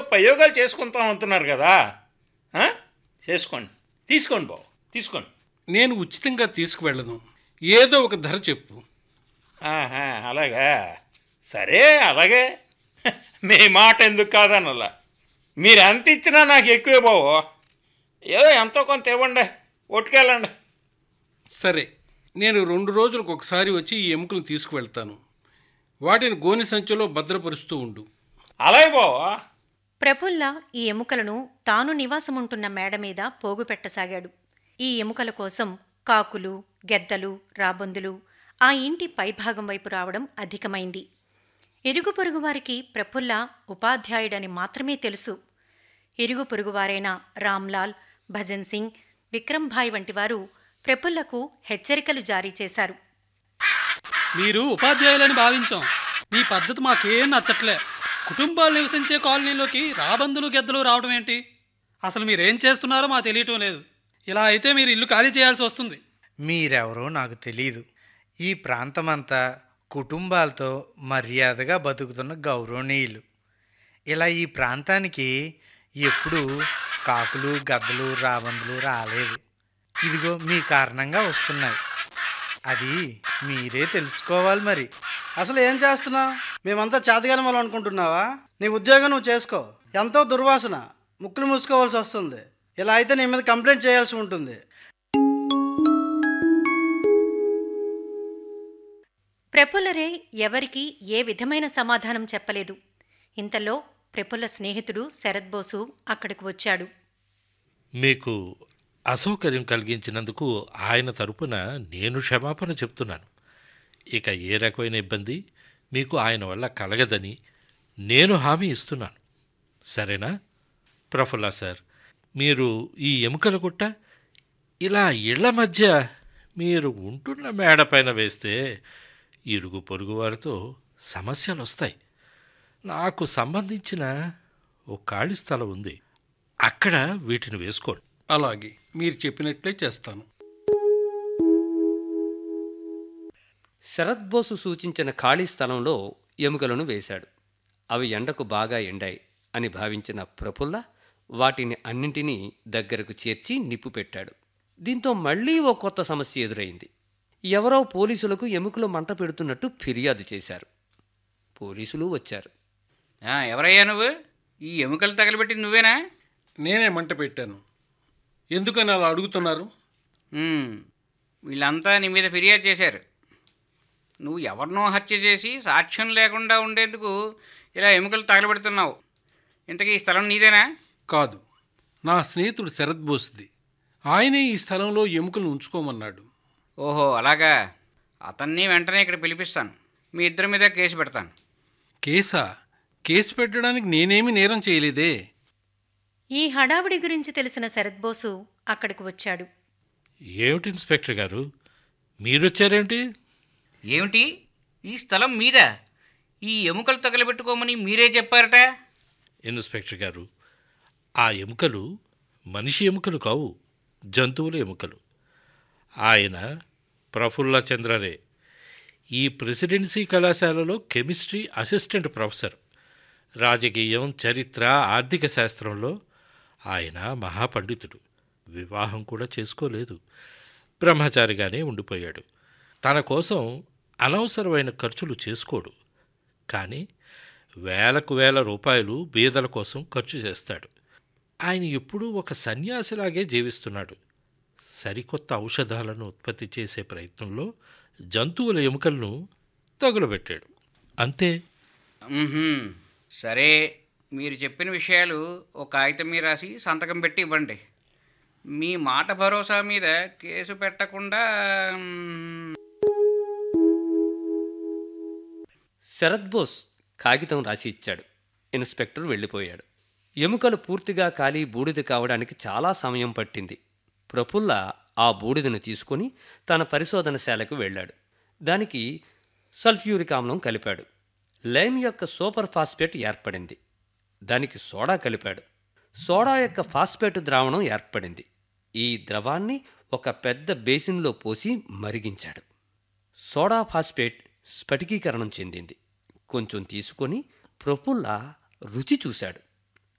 ప్రయోగాలు చేసుకుంటాం అంటున్నారు కదా ఆ? చేసుకోండి తీసుకోండి బాబు తీసుకోండి నేను ఉచితంగా తీసుకువెళ్ళను ఏదో ఒక ధర చెప్పు ఆహా, అలాగా సరే అలాగే మీ మాట ఎందుకు కాదనలా మీరు ఎంత ఇచ్చినా నాకు ఎక్కువే బావు ఏదో ఎంతో కొంత ఇవ్వండి ఒట్టుకెళ్ళండి సరే నేను రెండు రోజులకు ఒకసారి వచ్చి ఈ ఎముకలు తీసుకువెళ్తాను వాటిని గోని సంచిలో భద్రపరుస్తూ ఉండు అలాగే బావా ప్రఫుల్ల ఈ ఎముకలను తాను నివాసముంటున్న మేడ మీద పోగు పెట్టసాగాడు ఈ ఎముకల కోసం కాకులు గెద్దలు రాబందులు ఆ ఇంటి పైభాగం వైపు రావడం అధికమైంది ఇరుగు పొరుగువారికి ప్రఫుల్ల ఉపాధ్యాయుడని మాత్రమే తెలుసు ఇరుగు పొరుగువారైన రామ్లాల్ భజన్ సింగ్ విక్రమ్భాయ్ వంటి వారు ప్రఫుల్లకు హెచ్చరికలు జారీ చేశారు మీరు ఉపాధ్యాయులని భావించాం మీ పద్ధతి మాకేం నచ్చట్లే కుటుంబాలు నివసించే కాలనీలోకి రాబందులు గెద్దలు రావడం ఏంటి అసలు మీరేం చేస్తున్నారో మాకు తెలియటం లేదు ఇలా అయితే మీరు ఇల్లు ఖాళీ చేయాల్సి వస్తుంది మీరెవరో నాకు తెలీదు ఈ ప్రాంతమంతా కుటుంబాలతో మర్యాదగా బతుకుతున్న గౌరవనీయులు ఇలా ఈ ప్రాంతానికి ఎప్పుడూ కాకులు గద్దలు రాబందులు రాలేదు ఇదిగో మీ కారణంగా వస్తున్నాయి అది మీరే తెలుసుకోవాలి మరి అసలు ఏం చేస్తున్నావు మేమంతా చేతగాని వాళ్ళు అనుకుంటున్నావా నీ ఉద్యోగం నువ్వు చేసుకో ఎంతో దుర్వాసన ముక్కులు మూసుకోవాల్సి వస్తుంది ఇలా అయితే నీ మీద కంప్లైంట్ చేయాల్సి ఉంటుంది ప్రఫుల్లరే ఎవరికీ ఏ విధమైన సమాధానం చెప్పలేదు ఇంతలో ప్రఫుల్ల స్నేహితుడు శరత్ బోసు అక్కడికి వచ్చాడు మీకు అసౌకర్యం కలిగించినందుకు ఆయన తరపున నేను క్షమాపణ చెప్తున్నాను ఇక ఏ రకమైన ఇబ్బంది మీకు ఆయన వల్ల కలగదని నేను హామీ ఇస్తున్నాను సరేనా ప్రఫుల్ల సార్ మీరు ఈ ఎముకల గుట్ట ఇలా ఇళ్ల మధ్య మీరు ఉంటున్న మేడపైన వేస్తే ఇరుగు పొరుగు వారితో సమస్యలు వస్తాయి నాకు సంబంధించిన ఓ ఖాళీ స్థలం ఉంది అక్కడ వీటిని వేసుకోండి అలాగే మీరు చెప్పినట్లే చేస్తాను శరత్ బోసు సూచించిన ఖాళీ స్థలంలో ఎముకలను వేశాడు అవి ఎండకు బాగా ఎండాయి అని భావించిన ప్రఫుల్ల వాటిని అన్నింటినీ దగ్గరకు చేర్చి నిప్పు పెట్టాడు దీంతో మళ్ళీ ఓ కొత్త సమస్య ఎదురైంది ఎవరో పోలీసులకు ఎముకలు మంట పెడుతున్నట్టు ఫిర్యాదు చేశారు పోలీసులు వచ్చారు ఆ, ఎవరయ్యా నువ్వు ఈ ఎముకలు తగలబెట్టింది నువ్వేనా నేనే మంట పెట్టాను ఎందుకని అలా అడుగుతున్నారు ఉమ్, వీళ్ళంతా నీ మీద ఫిర్యాదు చేశారు నువ్వు ఎవరినో హత్య చేసి సాక్ష్యం లేకుండా ఉండేందుకు ఇలా ఎముకలు తగలబెడుతున్నావు ఇంతకీ ఈ స్థలం నీదేనా కాదు నా స్నేహితుడు శరత్ బోస్ది ఆయనే ఈ స్థలంలో ఎముకలు ఉంచుకోమన్నాడు ఓహో అలాగా అతన్ని వెంటనే ఇక్కడ పిలిపిస్తాను మీ ఇద్దరి మీద కేసు పెడతాను కేసా కేసు పెట్టడానికి నేనేమీ నేరం చేయలేదే ఈ హడావిడి గురించి తెలిసిన శరత్ బోసు అక్కడికి వచ్చాడు ఏమిటి ఇన్స్పెక్టర్ గారు మీరొచ్చారేంటి ఏమిటి ఈ స్థలం మీదా ఈ ఎముకలు తగలబెట్టుకోమని మీరే చెప్పారట ఇన్స్పెక్టర్ గారు ఆ ఎముకలు మనిషి ఎముకలు కావు జంతువుల ఎముకలు ఆయన ప్రఫుల్ల చంద్రరే ఈ ప్రెసిడెన్సీ కళాశాలలో కెమిస్ట్రీ అసిస్టెంట్ ప్రొఫెసర్ రాజకీయం చరిత్ర ఆర్థిక శాస్త్రంలో ఆయన మహాపండితుడు వివాహం కూడా చేసుకోలేదు బ్రహ్మచారిగానే ఉండిపోయాడు తన కోసం అనవసరమైన ఖర్చులు చేసుకోడు కానీ వేలకు వేల రూపాయలు బీదల కోసం ఖర్చు చేస్తాడు ఆయన ఎప్పుడూ ఒక సన్యాసిలాగే జీవిస్తున్నాడు సరికొత్త ఔషధాలను ఉత్పత్తి చేసే ప్రయత్నంలో జంతువుల ఎముకలను తగులబెట్టాడు అంతే మ్మ్హ్మ్. సరే మీరు చెప్పిన విషయాలు ఒక కాగితం మీద రాసి సంతకం పెట్టి ఇవ్వండి మీ మాట భరోసా మీద కేసు పెట్టకుండా మ్, శరత్ బోస్ కాగితం రాసి ఇచ్చాడు ఇన్స్పెక్టర్ వెళ్ళిపోయాడు ఎముకలు పూర్తిగా కాలి బూడిద కావడానికి చాలా సమయం పట్టింది ప్రఫుల్ల ఆ బూడిదను తీసుకొని తన పరిశోధనశాలకు వెళ్ళాడు దానికి సల్ఫ్యూరిక్ ఆమ్లం కలిపాడు లైమ్ యొక్క సూపర్ ఫాస్ఫేట్ ఏర్పడింది దానికి సోడా కలిపాడు సోడా యొక్క ఫాస్ఫేట్ ద్రావణం ఏర్పడింది ఈ ద్రవాన్ని ఒక పెద్ద బేసిన్లో పోసి మరిగించాడు సోడా ఫాస్ఫేట్ స్ఫటికీకరణం చెందింది కొంచెం తీసుకొని ప్రఫుల్ల రుచి చూశాడు